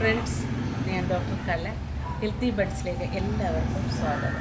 friends ഞാൻ doctor കല healthy ബഡ്സിലേക്ക് എല്ലാവർക്കും സ്വാഗതം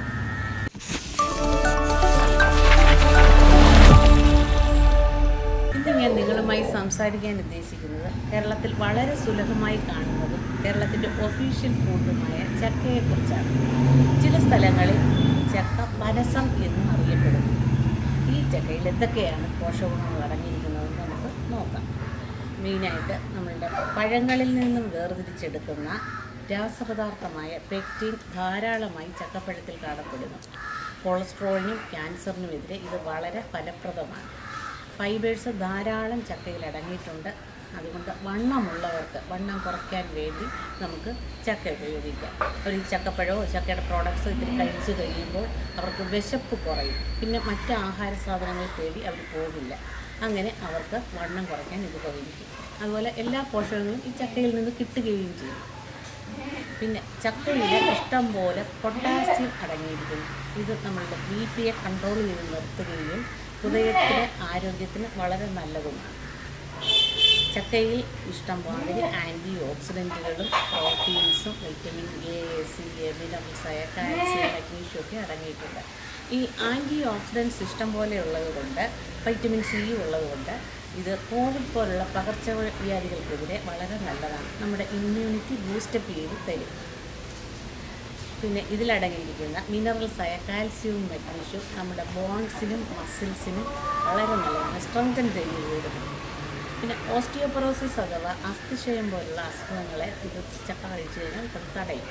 ഇന്ന് ഞാൻ നിങ്ങളുമായി സംസാരിക്കാൻ ഉദ്ദേശിക്കുന്നത് കേരളത്തിൽ വളരെ സുലഭമായി കാണുന്നതും കേരളത്തിൻ്റെ ഒഫീഷ്യൽ ഫുഡുമായ ചക്കയെക്കുറിച്ചാണ് ചില സ്ഥലങ്ങളിൽ ചക്ക പരസം എന്നും അറിയപ്പെടുന്നു ഈ ചക്കയിൽ എന്തൊക്കെയാണ് പോഷകഗുണങ്ങൾ അടങ്ങിയിരിക്കുന്നതെന്ന് നമുക്ക് നോക്കാം മെയിനായിട്ട് നമ്മളുടെ പഴങ്ങളിൽ നിന്നും വേർതിരിച്ചെടുക്കുന്ന രാസപദാർത്ഥമായ പെക്റ്റിൻ ധാരാളമായി ചക്കപ്പഴത്തിൽ കാണപ്പെടുന്നു കൊളസ്ട്രോളിനും ക്യാൻസറിനുമെതിരെ ഇത് വളരെ ഫലപ്രദമാണ് ഫൈബേഴ്സ് ധാരാളം ചക്കയിൽ അടങ്ങിയിട്ടുണ്ട് അതുകൊണ്ട് വണ്ണമുള്ളവർക്ക് വണ്ണം കുറയ്ക്കാൻ വേണ്ടി നമുക്ക് ചക്ക ഉപയോഗിക്കാം അവർ ഈ ചക്കപ്പഴമോ ചക്കയുടെ പ്രോഡക്ട്സ് ഇത്തിരി കഴിച്ച് കഴിയുമ്പോൾ അവർക്ക് വിശപ്പ് കുറയും പിന്നെ മറ്റ് ആഹാര സാധനങ്ങൾ തേടി അവർ പോകില്ല അങ്ങനെ അവർക്ക് വണ്ണം കുറയ്ക്കാൻ ഇത് ഉപകരിക്കും അതുപോലെ എല്ലാ പോഷകങ്ങളും ഈ ചക്കയിൽ നിന്ന് കിട്ടുകയും ചെയ്യും പിന്നെ ചക്കയിൽ ഇഷ്ടം പോലെ പൊട്ടാസ്യം അടങ്ങിയിരിക്കുന്നു ഇത് നമ്മളുടെ ബി പിയെ കൺട്രോൾ ചെയ്ത് നിർത്തുകയും ഹൃദയത്തിന് ആരോഗ്യത്തിന് വളരെ നല്ലതുമാണ് ചക്കയിൽ ഇഷ്ടം പോലെ ആൻറ്റി ഓക്സിഡൻറ്റുകളും പ്രോട്ടീൻസും വൈറ്റമിൻ എ സി എ മിനറൽസായ കാൽസ്യം മഗ്നീഷ്യം ഒക്കെ അടങ്ങിയിട്ടുണ്ട് ഈ ആൻറ്റി ഓക്സിഡൻസ് ഇഷ്ടം പോലെ ഉള്ളത് കൊണ്ട് വൈറ്റമിൻ സി ഉള്ളതുകൊണ്ട് ഇത് കോവിഡ് പോലുള്ള പകർച്ചവ്യാധികൾക്കെതിരെ വളരെ നല്ലതാണ് നമ്മുടെ ഇമ്മ്യൂണിറ്റി ബൂസ്റ്റപ്പ് ചെയ്ത് തരും പിന്നെ ഇതിലടങ്ങിയിരിക്കുന്ന മിനറൽസായ കാൽസ്യവും മഗ്നീഷ്യവും നമ്മുടെ ബോൺസിനും മസിൽസിനും വളരെ നല്ലതാണ് സ്ട്രെങ്തൻ ചെയ്യുകയും പിന്നെ ഓസ്റ്റിയോപൊറോസിസ് അഥവാ അസ്ഥിക്ഷയം പോലുള്ള അസുഖങ്ങളെ ഇത് ചക്ക കഴിച്ചു കഴിഞ്ഞാൽ ഇത് തടയും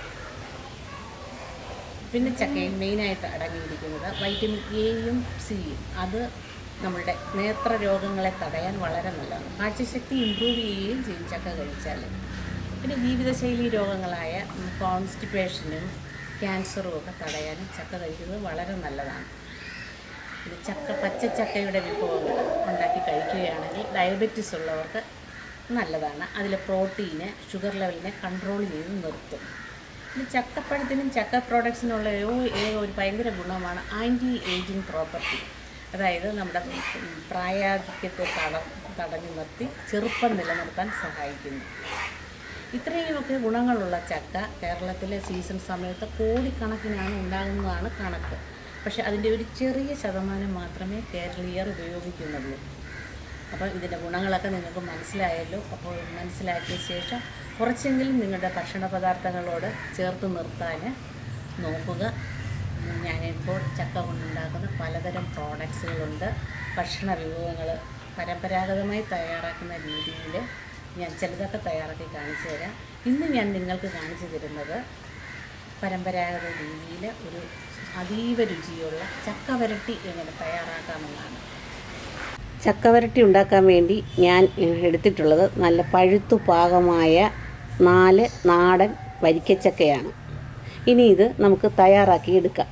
പിന്നെ ചക്കയിൽ മെയിനായിട്ട് അടങ്ങിയിരിക്കുന്നത് വൈറ്റമിൻ എയും സിയും അത് നമ്മളുടെ നേത്ര രോഗങ്ങളെ തടയാൻ വളരെ നല്ലതാണ് കാഴ്ചശക്തി ഇമ്പ്രൂവ് ചെയ്യുകയും ചെയ്യും ചക്ക കഴിച്ചാൽ പിന്നെ ജീവിതശൈലി രോഗങ്ങളായ കോൺസ്റ്റിപ്പേഷനും ക്യാൻസറും ഒക്കെ തടയാനും ചക്ക കഴിക്കുന്നത് വളരെ നല്ലതാണ് പിന്നെ ചക്ക പച്ചച്ചക്കയുടെ വിഭവങ്ങൾ ഉണ്ടാക്കി കഴിക്കുകയാണെങ്കിൽ ഡയബറ്റിസ് ഉള്ളവർക്ക് നല്ലതാണ് അതിൽ പ്രോട്ടീന് ഷുഗർ ലെവലിനെ കൺട്രോൾ ചെയ്ത് നിർത്തും പിന്നെ ചക്കപ്പഴത്തിനും ചക്ക പ്രോഡക്ട്സിനുള്ള ഒരു ഏക ഒരു ഭയങ്കര ഗുണമാണ് ആൻറ്റി ഏജിങ് പ്രോപ്പർട്ടി അതായത് നമ്മുടെ പ്രായാധിക്യത്തെ തട തടഞ്ഞു നിർത്തി ചെറുപ്പം നിലനിർത്താൻ സഹായിക്കുന്നു ഇത്രയുമൊക്കെ ഗുണങ്ങളുള്ള ചക്ക കേരളത്തിലെ സീസൺ സമയത്ത് കോടിക്കണക്കിനാണ് ഉണ്ടാകുന്നതാണ് കണക്ക് പക്ഷേ അതിൻ്റെ ഒരു ചെറിയ ശതമാനം മാത്രമേ കേരളീയർ ഉപയോഗിക്കുന്നുള്ളൂ അപ്പോൾ ഇതിൻ്റെ ഗുണങ്ങളൊക്കെ നിങ്ങൾക്ക് മനസ്സിലായല്ലോ അപ്പോൾ മനസ്സിലാക്കിയ ശേഷം കുറച്ചെങ്കിലും നിങ്ങളുടെ ഭക്ഷണ പദാർത്ഥങ്ങളോട് ചേർത്ത് നിർത്താൻ നോക്കുക ഞാനിപ്പോൾ ചക്ക കൊണ്ടുണ്ടാക്കുന്ന പലതരം പ്രോഡക്ട്സുകളുണ്ട് ഭക്ഷണ വിഭവങ്ങൾ പരമ്പരാഗതമായി തയ്യാറാക്കുന്ന രീതിയിൽ ഞാൻ ചിലതൊക്കെ തയ്യാറാക്കി കാണിച്ചു തരാം ഇന്ന് ഞാൻ നിങ്ങൾക്ക് കാണിച്ചു തരുന്നത് പരമ്പരാഗത രീതിയിൽ ഒരു അതീവ രുചിയുള്ള ചക്ക വരട്ടി എങ്ങനെ തയ്യാറാക്കാമെന്നാണ് ചക്ക വരട്ടി ഉണ്ടാക്കാൻ വേണ്ടി ഞാൻ എടുത്തിട്ടുള്ളത് നല്ല പഴുത്തു പാകമായ നാല് നാടൻ വരിക്കച്ചക്കയാണ് ഇനി ഇത് നമുക്ക് തയ്യാറാക്കി എടുക്കാം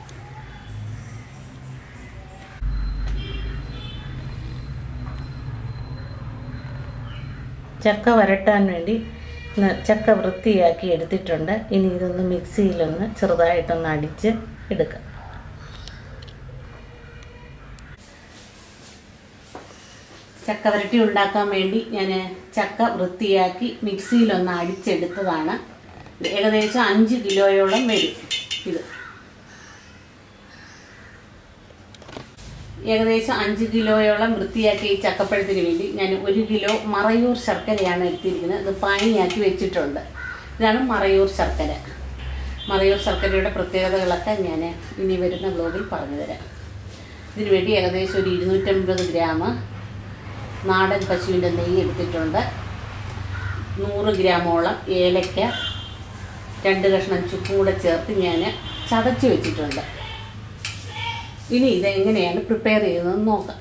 ചക്ക വരട്ടാൻ വേണ്ടി ചക്ക വൃത്തിയാക്കി എടുത്തിട്ടുണ്ട് ഇനി ഇതൊന്ന് മിക്സിയിലൊന്ന് ചെറുതായിട്ടൊന്ന് അടിച്ച് എടുക്കാം ചക്ക വരട്ടി ഉണ്ടാക്കാൻ വേണ്ടി ഞാൻ ചക്ക വൃത്തിയാക്കി മിക്സിയിലൊന്ന് അടിച്ചെടുത്തതാണ് ഏകദേശം അഞ്ച് കിലോയോളം വരും ഇത് ഏകദേശം അഞ്ച് കിലോയോളം വൃത്തിയാക്കിയ ഈ ചക്കപ്പഴത്തിന് വേണ്ടി ഞാൻ ഒരു കിലോ മറയൂർ ശർക്കരയാണ് എടുത്തിരിക്കുന്നത് ഇത് പാനിയാക്കി വെച്ചിട്ടുണ്ട് ഇതാണ് മറയൂർ ശർക്കര മറയൂർ ശർക്കരയുടെ പ്രത്യേകതകളൊക്കെ ഞാൻ ഇനി വരുന്ന ബ്ലോഗിൽ പറഞ്ഞു തരാം ഇതിനു വേണ്ടി ഏകദേശം ഒരു ഇരുന്നൂറ്റമ്പത് ഗ്രാം നാടൻ പശുവിൻ്റെ നെയ്യ് എടുത്തിട്ടുണ്ട് നൂറ് ഗ്രാമോളം ഏലക്ക രണ്ട് കഷ്ണം ചുക്കും കൂടെ ചേർത്ത് ഞാൻ ചതച്ച് വെച്ചിട്ടുണ്ട് ഇനി ഇതെങ്ങനെയാണ് പ്രിപ്പയർ ചെയ്യുന്നതെന്ന് നോക്കാം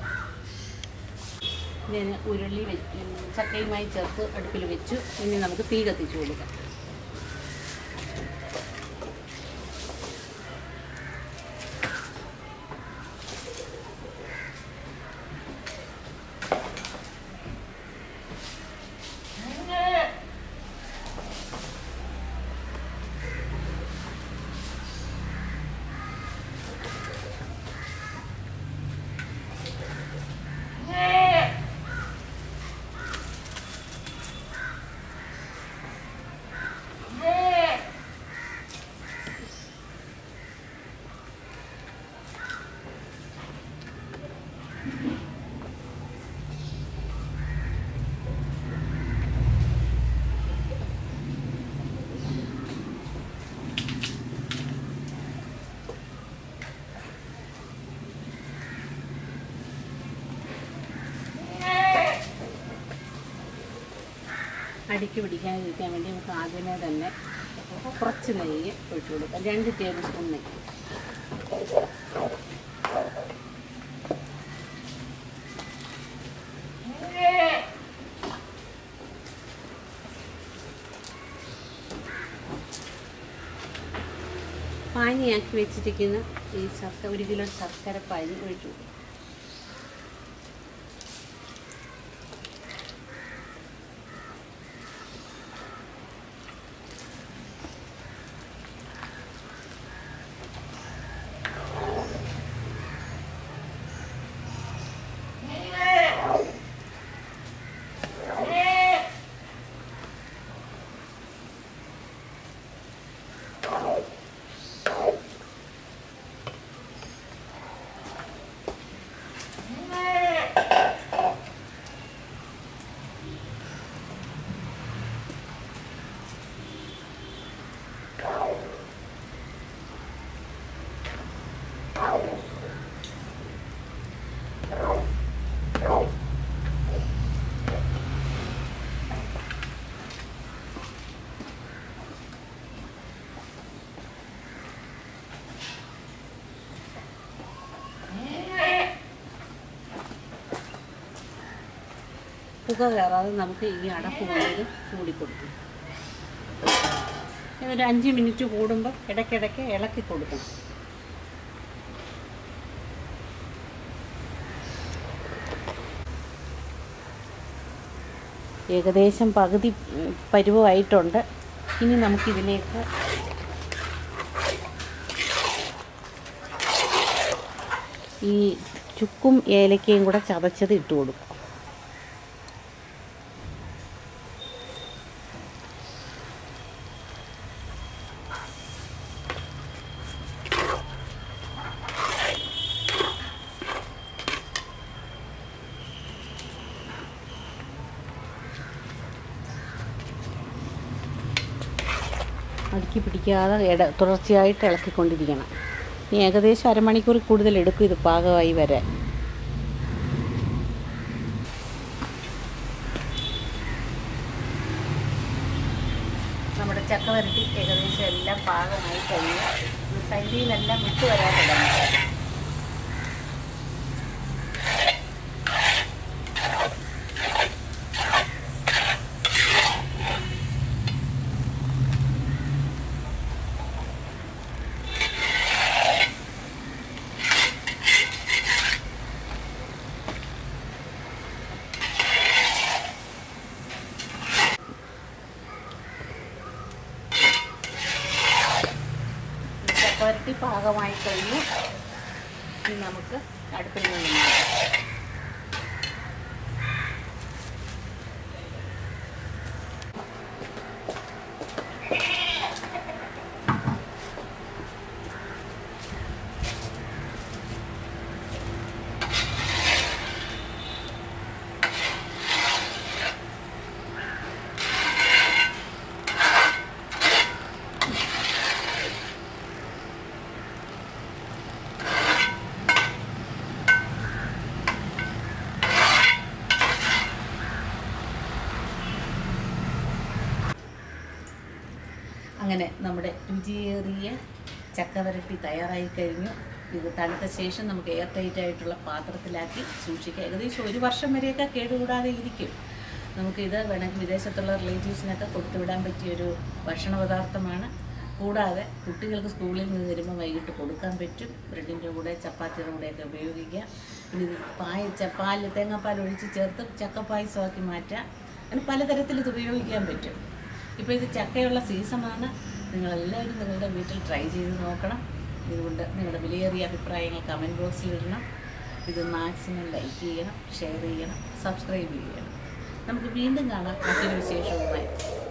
ഞാൻ ഉരുളി വെച്ച് ചക്കയുമായി ചേർത്ത് അടുപ്പിൽ വെച്ചു ഇനി നമുക്ക് തീ കത്തിച്ചു കൊടുക്കാം അടിക്ക് പിടിക്കാതിരിക്കാൻ വേണ്ടി നമുക്ക് ആദ്യമേ തന്നെ കുറച്ച് നെയ്യ് ഒഴിച്ചു കൊടുക്കാം രണ്ട് ടേബിൾ സ്പൂൺ നെയ്യ് പാനിയാക്കി വെച്ചിരിക്കുന്ന ഈ ശർക്കര ഒരു കിലോ ശർക്കര പാനി ഒഴിച്ചു കൊടുക്കും പുക കയറാതെ നമുക്ക് ഈ അടപ്പ് കൊണ്ട് മൂടിക്കൊടുക്കും ഒരു അഞ്ച് മിനിറ്റ് കൂടുമ്പോൾ ഇടയ്ക്കിടയ്ക്ക് ഇളക്കി കൊടുക്കണം ഏകദേശം പകുതി ഉം, പരുവമായിട്ടുണ്ട് ഇനി നമുക്കിതിലേക്ക് ഈ ചുക്കും ഏലക്കയും കൂടെ ചതച്ചത് ഇട്ട് കൊടുക്കും അടുക്കി പിടിക്കാതെ ഇട തുടർച്ചയായിട്ട് ഇളക്കിക്കൊണ്ടിരിക്കണം ഇനി ഏകദേശം അരമണിക്കൂർ കൂടുതൽ എടുക്കും ഇത് പാകമായി വരാൻ നമ്മുടെ ചക്ക വരട്ടി ഏകദേശം എല്ലാം പാകമായി കഴിഞ്ഞു സൈഡിൽ നിന്നെല്ലാം വിട്ടു വരാൻ തുടങ്ങി ചക്കവരട്ടി പാകമായി കഴിഞ്ഞു ഇനി നമുക്ക് അടുപ്പിൽ നിന്ന് മാറ്റാം അങ്ങനെ നമ്മുടെ രുചിയേറിയ ചക്കവരട്ടി തയ്യാറായി കഴിഞ്ഞു ഇത് തണുത്ത ശേഷം നമുക്ക് എയർ ടൈറ്റ് ആയിട്ടുള്ള പാത്രത്തിലാക്കി സൂക്ഷിക്കാം ഏകദേശം ഒരു വർഷം വരെയൊക്കെ കേടുകൂടാതെ ഇരിക്കും നമുക്കിത് വേണമെങ്കിൽ വിദേശത്തുള്ള റിലേറ്റീവ്സിനൊക്കെ കൊടുത്തുവിടാൻ പറ്റിയൊരു ഭക്ഷണ പദാർത്ഥമാണ് കൂടാതെ കുട്ടികൾക്ക് സ്കൂളിൽ നിന്ന് വരുമ്പോൾ വൈകിട്ട് കൊടുക്കാൻ പറ്റും ബ്രെഡിൻ്റെ കൂടെ ചപ്പാത്തിയുടെ കൂടെയൊക്കെ ഉപയോഗിക്കാം പിന്നെ ഇത് പായ ച- പാല് തേങ്ങാപ്പാൽ ഒഴിച്ച് ചേർത്ത് ചക്കപ്പായസമാക്കി മാറ്റാം അങ്ങനെ പലതരത്തിൽ ഇത് ഉപയോഗിക്കാൻ പറ്റും ഇപ്പോൾ ഇത് ചക്കയുള്ള സീസണാണ് നിങ്ങളെല്ലാവരും നിങ്ങളുടെ വീട്ടിൽ ട്രൈ ചെയ്ത് നോക്കണം ഇതുകൊണ്ട് നിങ്ങളുടെ വിലയേറിയ അഭിപ്രായങ്ങൾ കമൻറ്റ് ബോക്സിൽ ഇടണം ഇത് മാക്സിമം ലൈക്ക് ചെയ്യണം ഷെയർ ചെയ്യണം സബ്സ്ക്രൈബ് ചെയ്യണം നമുക്ക് വീണ്ടും കാണാം മറ്റൊരു വിശേഷവുമായി